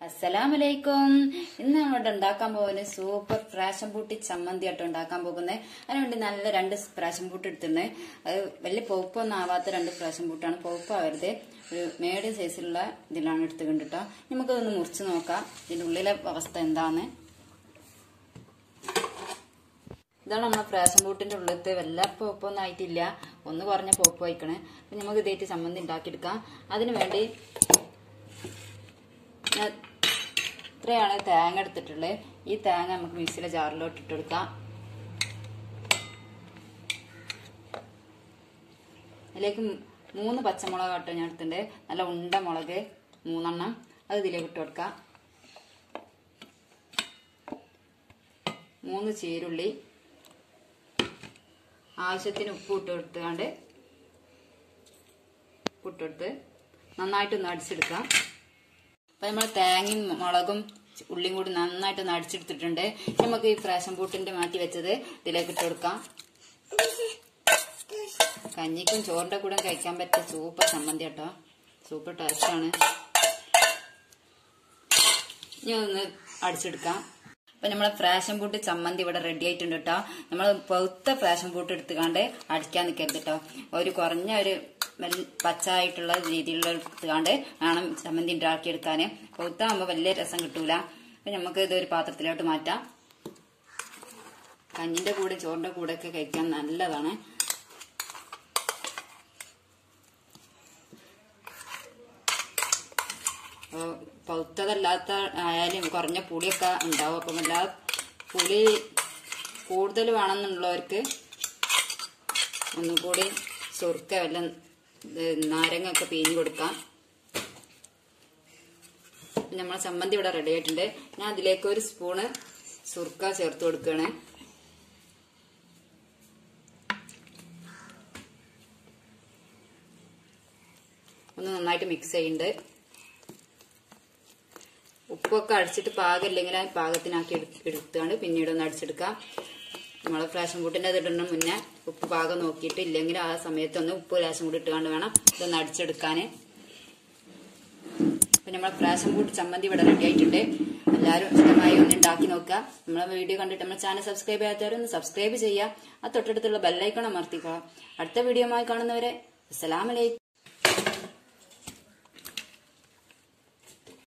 അസ്സലാമലൈക്കും ഇന്ന് നമ്മളിവിടെ ഉണ്ടാക്കാൻ പോകുന്ന സൂപ്പർ പ്രാശം പൂട്ടി ചമ്മന്തി ആയിട്ട് ഉണ്ടാക്കാൻ പോകുന്നത് അതിനുവേണ്ടി നല്ല രണ്ട് പ്രാശം പൂട്ട് എടുത്തിട്ടുണ്ട് അത് വലിയ പൊപ്പൊന്നും ആവാത്ത രണ്ട് പ്രാശം പൂട്ടാണ് പൊപ്പാവരുത് ഒരു മീഡിയം സൈസിലുള്ള ഇതിലാണ് എടുത്ത് കണ്ടിട്ടോ നമുക്കതൊന്ന് മുറിച്ച് നോക്കാം ഇതിന്റെ ഉള്ളിലെ അവസ്ഥ എന്താന്ന് ഇതാണ് നമ്മളെ പ്രാശം പൂട്ടിന്റെ ഉള്ളിലത്തെ വല്ല പോപ്പൊന്നും ആയിട്ടില്ല ഒന്ന് കുറഞ്ഞ പോപ്പ് വയ്ക്കണേ അപ്പൊ നമുക്ക് ഇതേറ്റ് ചമ്മന്തി ഉണ്ടാക്കിയെടുക്കാം അതിനു വേണ്ടി ഞാൻ ഇത്രയാണ് തേങ്ങ എടുത്തിട്ടുള്ളത് ഈ തേങ്ങ നമുക്ക് മിക്സിയിലെ ജാറിലോട്ട് ഇട്ട് കൊടുക്കാം അതിലേക്ക് മൂന്ന് പച്ചമുളക് കേട്ടോ ഞാൻ എടുത്തിട്ടുണ്ട് നല്ല ഉണ്ട മുളക് മൂന്നെണ്ണം അത് ഇതിലേക്ക് ഇട്ട് കൊടുക്കാം മൂന്ന് ചീരുള്ളി ആവശ്യത്തിന് ഉപ്പ് ഇട്ട് കൊടുത്തുകൊണ്ട് ഉപ്പിട്ടെടുത്ത് നന്നായിട്ടൊന്ന് അടിച്ചെടുക്കാം അപ്പൊ നമ്മൾ തേങ്ങയും മുളകും ഉള്ളിയും കൂടി നന്നായിട്ട് ഒന്ന് അടിച്ചെടുത്തിട്ടുണ്ട് നമുക്ക് ഈ പ്രാശം പൂട്ടിന്റെ മാറ്റി വെച്ചത് ഇതിലേക്ക് ഇട്ട് കൊടുക്കാം കഞ്ഞിക്കും ചോറിന്റെ കൂടെ കഴിക്കാൻ പറ്റിയ സൂപ്പർ ചമ്മന്തി കേട്ടോ സൂപ്പർ ടേസ്റ്റാണ് ഇനി ഒന്ന് അടിച്ചെടുക്കാം അപ്പൊ നമ്മളെ ഫ്രാഷൻ പൂട്ട് ചമ്മന്തി ഇവിടെ റെഡി ആയിട്ടുണ്ട് കേട്ടോ നമ്മൾ പൗത്ത ഫ്രാഷൻ പൂട്ട് എടുത്തുകാണ്ട് അടിക്കാൻ നിൽക്കരുത് കേട്ടോ ഒരു കുറഞ്ഞ ഒരു പച്ചായിട്ടുള്ള രീതിയിലുള്ള എടുത്തുകാണ്ട് വേണം ചമ്മന്തി ഉണ്ടാക്കിയെടുക്കാൻ പൗത്താകുമ്പോൾ വലിയ രസം കിട്ടൂല അപ്പൊ നമുക്ക് ഇതൊരു പാത്രത്തിലോട്ട് മാറ്റാം കഞ്ഞിന്റെ കൂടെ ചോറിന്റെ കൂടെ ഒക്കെ കഴിക്കാൻ നല്ലതാണ് പൗത്തതല്ലാത്ത ആയാലും കുറഞ്ഞ പുളിയൊക്കെ ഉണ്ടാവും അപ്പം എല്ലാ പുളി കൂടുതൽ വേണമെന്നുള്ളവർക്ക് ഒന്നുകൂടി സുർക്ക വല്ല നാരങ്ങ ഒക്കെ പിഴിഞ്ഞ് കൊടുക്കാം നമ്മളെ ചമ്മന്തി ഇവിടെ റെഡി ആയിട്ടുണ്ട് ഞാൻ അതിലേക്ക് ഒരു സ്പൂണ് സുർക്ക ചേർത്ത് കൊടുക്കുകയാണ് ഒന്ന് നന്നായിട്ട് മിക്സ് ചെയ്യുന്നുണ്ട് ഉപ്പൊക്കെ അടിച്ചിട്ട് പാകമില്ലെങ്കിൽ ആ പാകത്തിനാക്കി എടുത്തുകൊണ്ട് പിന്നീട് ഒന്ന് അടിച്ചെടുക്കാം നമ്മളെ ഫ്രാഷൻ കൂട്ടിന്റെ അത് ഇടുന്ന മുന്നേ ഉപ്പ് പാകം നോക്കിയിട്ട് ഇല്ലെങ്കിൽ ആ സമയത്ത് ഒന്ന് ഉപ്പ് ലേശം കൂടി ഇട്ടുകൊണ്ട് വേണം ഇതൊന്ന് അടിച്ചെടുക്കാൻ അപ്പൊ നമ്മളെ ഫ്രാഷൻ കൂട്ട് ചമ്മന്തി ഇവിടെ റെഡി ആയിട്ടുണ്ട് എല്ലാവരും ഇഷ്ടമായി ഒന്ന് ഉണ്ടാക്കി നോക്കുക നമ്മളെ വീഡിയോ കണ്ടിട്ട് നമ്മുടെ ചാനൽ സബ്സ്ക്രൈബ് ചെയ്യാത്തവരൊന്ന് സബ്സ്ക്രൈബ് ചെയ്യുക ആ തൊട്ടടുത്തുള്ള ബെല്ലൈക്കൺ അമർത്തിക്കുക അടുത്ത വീഡിയോ കാണുന്നവരെ അസ്സലാമലൈക്കും